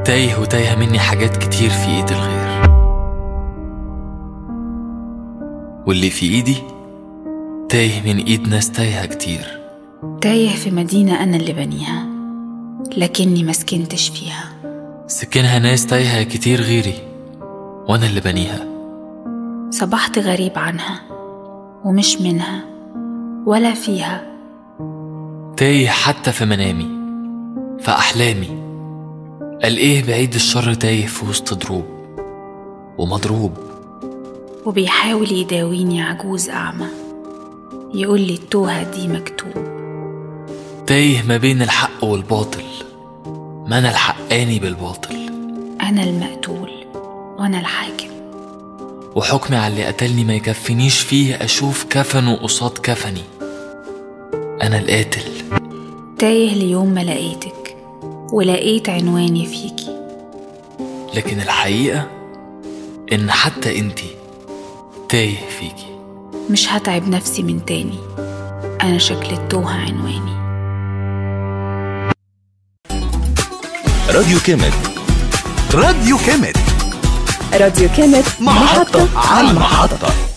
تايه وتايهة مني حاجات كتير في ايد الغير واللي في ايدي تايه من ايد ناس تايهة كتير تايه في مدينة أنا اللي بنيها لكني مسكنتش فيها سكنها ناس تايهة كتير غيري وانا اللي بنيها صبحت غريب عنها ومش منها ولا فيها تايه حتى في منامي في أحلامي قال إيه بعيد الشر تايه في وسط دروب ومضروب وبيحاول يداويني عجوز أعمى يقول لي التوهة دي مكتوب تايه ما بين الحق والباطل ما أنا الحقاني بالباطل أنا المقتول وأنا الحاكم وحكمي على اللي قتلني ما يكفينيش فيه أشوف كفنه قصاد كفني أنا القاتل تايه ليوم ما لقيتك ولقيت عنواني فيكي لكن الحقيقة إن حتى إنتي تايه فيكي مش هتعب نفسي من تاني أنا شكل التوهة عنواني راديو كامل راديو كامل راديو كانت محطة على المحطة